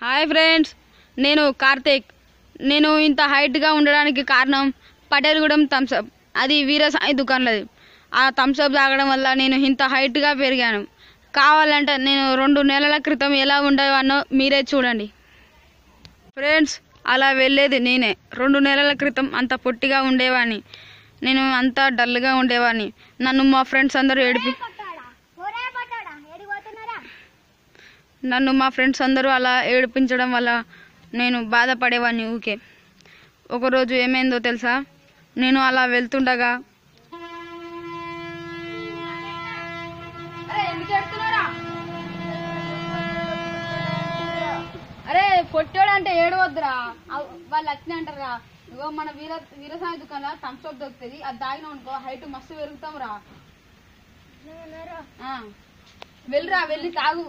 Hi friends నేను కార్తీక్ నేను ఇంత హైట్గా ఉండడానికి కారణం పటేల్గూడెం థమ్స్అప్ అది వీరసాయి దుకాణంలోది ఆ థమ్స్అప్ తాగడం వల్ల నేను ఇంత హైట్గా పెరిగాను కావాలంటే నేను రెండు నెలల క్రితం ఎలా ఉండేవానో మీరే చూడండి ఫ్రెండ్స్ అలా వెళ్ళేది నేనే రెండు నెలల క్రితం అంత పొట్టిగా ఉండేవాడిని నేను అంత డల్గా ఉండేవాడిని నన్ను మా ఫ్రెండ్స్ అందరూ ఏడిపి ఒరే పట్టాడా ఏడికి పోతున్నారా నన్ను మా ఫ్రెండ్స్ అందరూ అలా ఏడిపించడం వల్ల నేను బాధపడేవాడిని ఊకే ఒకరోజు ఏమైందో తెలుసా నేను అలా వెళ్తుండగా అరే ఎందుకు ఏడుస్తున్నారా అరే పొట్టోడు అంటే ఏడవద్దురా అవ్- వాళ్ళు వచ్చినాయి అంటారా ఇగో మన వీర వీరసాయి దుకాణంలో థమ్స్ అప్ దొరుకుతుంది అది తాగినాం అనుకో హైట్ మస్తు పెరుగుతాం రా ఆ. వెళ్ళిరా వెళ్ళి తాగు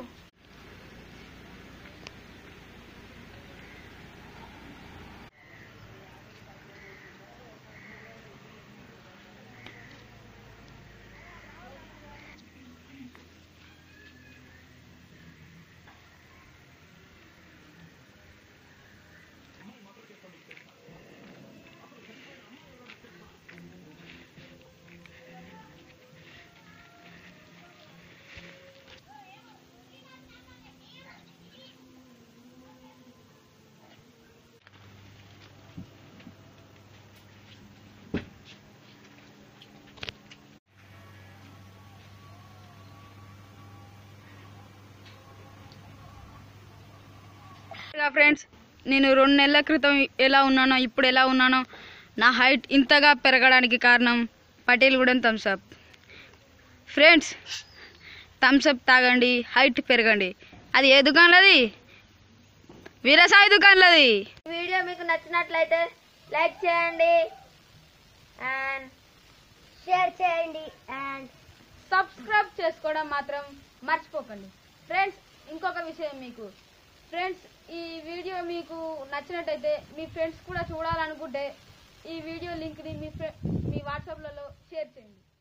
ఫ్రెండ్స్ నేను రెండు నెలల క్రితం ఎలా ఉన్నానో ఇప్పుడు ఎలా ఉన్నానో నా హైట్ ఇంతగా పెరగడానికి కారణం పటేల్గూడెం థమ్స్అప్ ఫ్రెండ్స్ థమ్స్అప్ తాగండి హైట్ పెరగండి అది ఏ దుకాణంలోది వీరసాయి దుకాణంలోది వీడియో మీకు నచ్చినట్లయితే లైక్ చేయండి అండ్ షేర్ చేయండి అండ్ సబ్స్క్రైబ్ చేసుకోవడం మాత్రం మర్చిపోకండి ఫ్రెండ్స్ ఇంకొక విషయం మీకు ఫ్రెండ్స్ ఈ వీడియో మీకు నచ్చినట్టయితే మీ ఫ్రెండ్స్ కూడా చూడాలనుకుంటే ఈ వీడియో లింక్ని మీ ఫ్రె మీ వాట్సాప్లలో షేర్ చేయండి